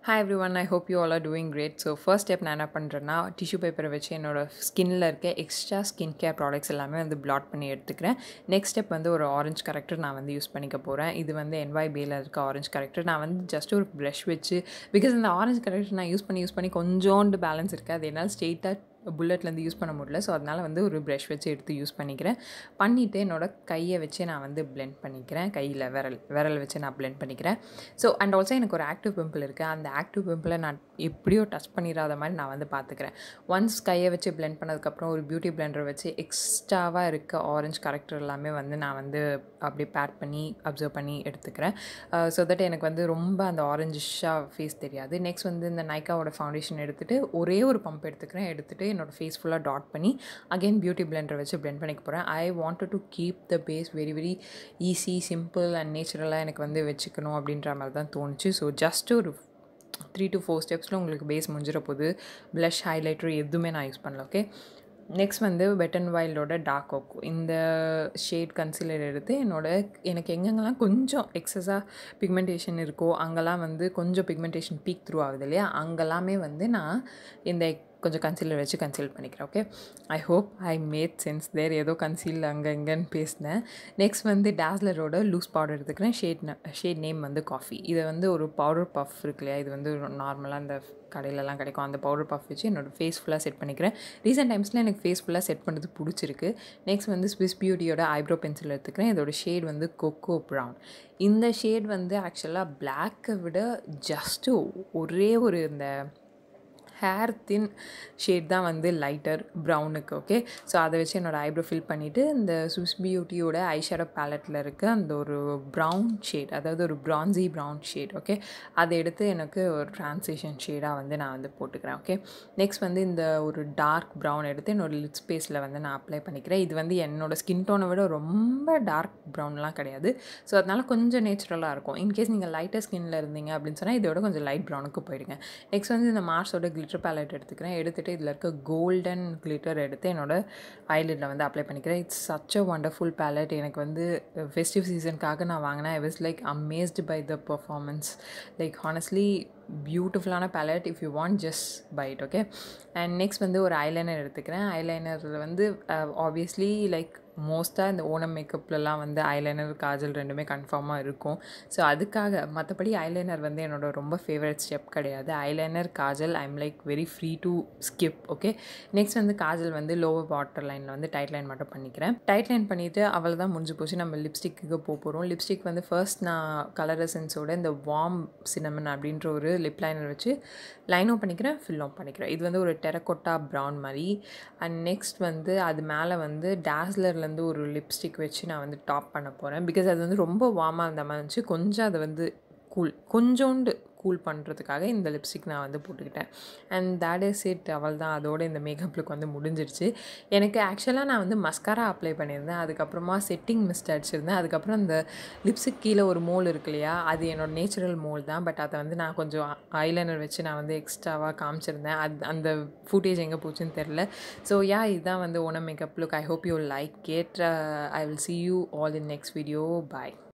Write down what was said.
hi everyone I hope you all are doing great so first step நான் என்ன பண்ணுறேன்னா tissue பேப்பரை வச்சு என்னோட ஸ்கின்னில் இருக்க எக்ஸ்ட்ரா ஸ்கின் கேர் ப்ராடக்ட்ஸ் எல்லாமே வந்து பிளாட் பண்ணி எடுத்துக்கிறேன் நெக்ஸ்ட் ஸ்டெப் வந்து ஒரு ஆரஞ்ச் கரெக்டர் நான் வந்து யூஸ் பண்ணிக்க போகிறேன் இது வந்து என்வாய் பேல இருக்க ஆரஞ்ச் கரெக்டர் நான் வந்து ஜஸ்ட் ஒரு ப்ரஷ் வச்சு பிகாஸ் இந்த ஆரஞ்ச் கரெக்டர் நான் யூஸ் பண்ணி யூஸ் பண்ணி கொஞ்சோண்டு பேலன்ஸ் இருக்குது அது என்னால் ஸ்ட்ரெயிட்டாக புல்லட்லேருந்து யூஸ் பண்ண முடியல ஸோ அதனால் வந்து ஒரு ப்ரஷ் வச்சு எடுத்து யூஸ் பண்ணிக்கிறேன் பண்ணிவிட்டு என்னோடய கையை வச்சு நான் வந்து பிளெண்ட் பண்ணிக்கிறேன் கையில் விரல் விரல் வச்சு நான் பிளெண்ட் பண்ணிக்கிறேன் ஸோ அண்ட் ஆல்சோ எனக்கு ஒரு ஆக்டிவ் பிம்பிள் இருக்குது அந்த ஆக்டிவ் பிம்பிளை நான் எப்படியோ டச் பண்ணிடாத மாதிரி நான் வந்து பார்த்துக்கிறேன் ஒன்ஸ் கையை வச்சு பிளெண்ட் பண்ணதுக்கப்புறம் ஒரு பியூட்டி பிளெண்டரை வச்சு எக்ஸ்ட்ராவாக இருக்க ஆரஞ்ச் கரெக்டர் எல்லாமே வந்து நான் வந்து அப்படியே பேட் பண்ணி அப்சர்வ் பண்ணி எடுத்துக்கிறேன் ஸோ தட் எனக்கு வந்து ரொம்ப அந்த ஆரஞ்சிஷாக ஃபேஸ் தெரியாது நெக்ஸ்ட் வந்து இந்த நைக்காவோட ஃபவுண்டேஷன் எடுத்துகிட்டு ஒரே ஒரு பம்ப் எடுத்துக்கிறேன் எடுத்துகிட்டு என்னோடய ஃபேஸ் ஃபுல்லாக டாட் பண்ணி அகெயின் பியூட்டி பிளெண்டர் வச்சு பிளெண்ட் பண்ணிக்க போகிறேன் I wanted to keep the base very very easy simple and நேச்சுரலாக எனக்கு வந்து வச்சுக்கணும் அப்படின்ற மாதிரி தான் தோணுச்சு ஸோ ஜஸ்ட் ஒரு த்ரீ டு ஃபோர் ஸ்டெப்ஸில் உங்களுக்கு பேஸ் முடிஞ்சிட போது ப்ளஷ் ஹைலைட்டர் எதுவுமே நான் யூஸ் பண்ணல ஓகே நெக்ஸ்ட் வந்து வெட் அண்ட் வைல்டோட டார்க் ஒக் இந்த ஷேட் கன்சிலர் எடுத்து என்னோட எனக்கு எங்கெங்கெல்லாம் கொஞ்சம் எக்ஸஸாக பிக்மெண்டேஷன் இருக்கோ அங்கெல்லாம் வந்து கொஞ்சம் பிக்மெண்டேஷன் பீக் த்ரூ ஆகுது இல்லையா அங்கெல்லாமே வந்து நான் இந்த கொஞ்சம் கன்சீலர் வச்சு கன்சீல் பண்ணிக்கிறேன் okay I hope I made sense there ஏதோ கன்சீல் அங்கே இங்கேன்னு பேசினேன் நெக்ஸ்ட் வந்து டேஸ்லரோட லூஸ் பவுடர் எடுத்துக்கிறேன் ஷேட் ஷேட் நேம் வந்து காஃபி இதை வந்து ஒரு பவுடர் பஃப் இருக்கு இல்லையா இது வந்து நார்மலாக இந்த கடையிலலாம் கிடைக்கும் அந்த பவுடர் பஃப் வச்சு என்னோடய ஃபேஸ் ஃபுல்லாக செட் பண்ணிக்கிறேன் ரீசெண்ட் டைம்ஸில் எனக்கு ஃபேஸ் ஃபுல்லாக செட் பண்ணுறது பிடிச்சிருக்கு நெக்ஸ்ட் வந்து ஸ்விஸ் பியூட்டியோட ஐப்ரோ பென்சில் எடுத்துக்கிறேன் இதோட ஷேட் வந்து கொக்கோ ப்ரௌன் இந்த ஷேட் வந்து ஆக்சுவலாக பிளாக்கை விட ஜஸ்ட்டு ஒரே ஒரு இந்த ஹேர் தின் ஷேட் தான் வந்து லைட்டர் ப்ரௌனுக்கு ஓகே ஸோ அதை வச்சு என்னோடய ஐப்ரோ ஃபில் பண்ணிவிட்டு இந்த சுவிஸ் பியூட்டியோட ஐஷேடோ பேலட்டில் இருக்க அந்த ஒரு ப்ரௌன் ஷேட் அதாவது ஒரு ப்ரான்சி ப்ரௌன் ஷேட் ஓகே அதை எடுத்து எனக்கு ஒரு ட்ரான்ஸேஷன் ஷேடாக வந்து நான் வந்து போட்டுக்கிறேன் ஓகே நெக்ஸ்ட் வந்து இந்த ஒரு டார்க் ப்ரௌன் எடுத்து என்னோட லிட் ஸ்பேஸில் வந்து நான் அப்ளை பண்ணிக்கிறேன் இது வந்து என்னோடய ஸ்கின் டோனை விட ரொம்ப டார்க் ப்ரௌன்லாம் கிடையாது ஸோ அதனால் கொஞ்சம் நேச்சுரலாக இருக்கும் இன்கேஸ் நீங்கள் லைட்டாக ஸ்கின்னில் இருந்தீங்க அப்படின்னு சொன்னால் இதோட கொஞ்சம் லைட் ப்ரௌனுக்கு போயிடுங்க நெக்ஸ்ட் வந்து இந்த மார்ஸோட கிளிட்டர் பேலட் எடுத்துக்கிறேன் எடுத்துகிட்டு இதில் இருக்க கோல்டன் கிளிட்டர் எடுத்து என்னோடய ஐலிட்டில் வந்து அப்ளை பண்ணிக்கிறேன் it's such a wonderful palette எனக்கு வந்து ஃபெஸ்டிவ் சீசனுக்காக நான் வாங்கினேன் I was like amazed by the performance like honestly பியூட்டிஃபுல்லான palette if you want just buy it okay and next வந்து ஒரு ஐலைனர் எடுத்துக்கிறேன் ஐலைனரில் வந்து ஆப்வியஸ்லி லைக் மோஸ்ட்டாக இந்த ஓணம் மேக்கப்லலாம் வந்து ஐலைனர் காஜல் ரெண்டுமே கன்ஃபார்மாக இருக்கும் ஸோ அதுக்காக மற்றபடி ஐலைனர் வந்து என்னோடய ரொம்ப ஃபேவரட் ஸ்டெப் கிடையாது eyeliner kajal I'm like very free to skip okay next வந்து காஜல் வந்து லோவர் வாட்டர் லைனில் வந்து டைட் லைன் மட்டும் பண்ணிக்கிறேன் டைட் லைன் பண்ணிவிட்டு அவள் தான் முடிஞ்சு போச்சு நம்ம லிப்ஸ்டிக்கு போக போகிறோம் லிப்ஸ்டிக் வந்து ஃபர்ஸ்ட் நான் கலர் எசன்ஸோட இந்த வார்ம் சினமன் அப்படின்ற ஒரு லிப் லைனர் வச்சு லைனும் பண்ணிக்கிறேன் ஃபில்லும் பண்ணிக்கிறேன் இது வந்து ஒரு டெரக்கொட்டா ப்ரௌன் மாதிரி அண்ட் நெக்ஸ்ட் வந்து அது மேலே வந்து டேஸ்லரில் வந்து ஒரு லிப்ஸ்டிக் வச்சு நான் வந்து டாப் பண்ண போகிறேன் பிகாஸ் அது வந்து ரொம்ப வார்மாக இருந்த மாதிரி இருந்துச்சு கொஞ்சம் அதை வந்து கூல் கொஞ்சோண்டு கூல் பண்ணுறதுக்காக இந்த லிப்ஸ்டிக் நான் வந்து போட்டுக்கிட்டேன் அண்ட் தேட் இஸ் இட் அவள் தான் அதோட இந்த மேக்கப் லுக் வந்து முடிஞ்சிருச்சு எனக்கு ஆக்சுவலாக நான் வந்து மஸ்காரா அப்ளை பண்ணியிருந்தேன் அதுக்கப்புறமா செட்டிங் மிஸ்ட் அடிச்சிருந்தேன் அதுக்கப்புறம் அந்த லிப்ஸுக்கு கீழே ஒரு மோல் இருக்கு இல்லையா அது என்னோடய நேச்சுரல் மோல் தான் பட் அதை வந்து நான் கொஞ்சம் ஐலைனர் வச்சு நான் வந்து எக்ஸ்ட்ராவாக காமிச்சிருந்தேன் அது அந்த ஃபுட்டேஜ் எங்கே போச்சுன்னு தெரில ஸோ யா இதுதான் வந்து Onam makeup look I hope you like it I will see you all in next video bye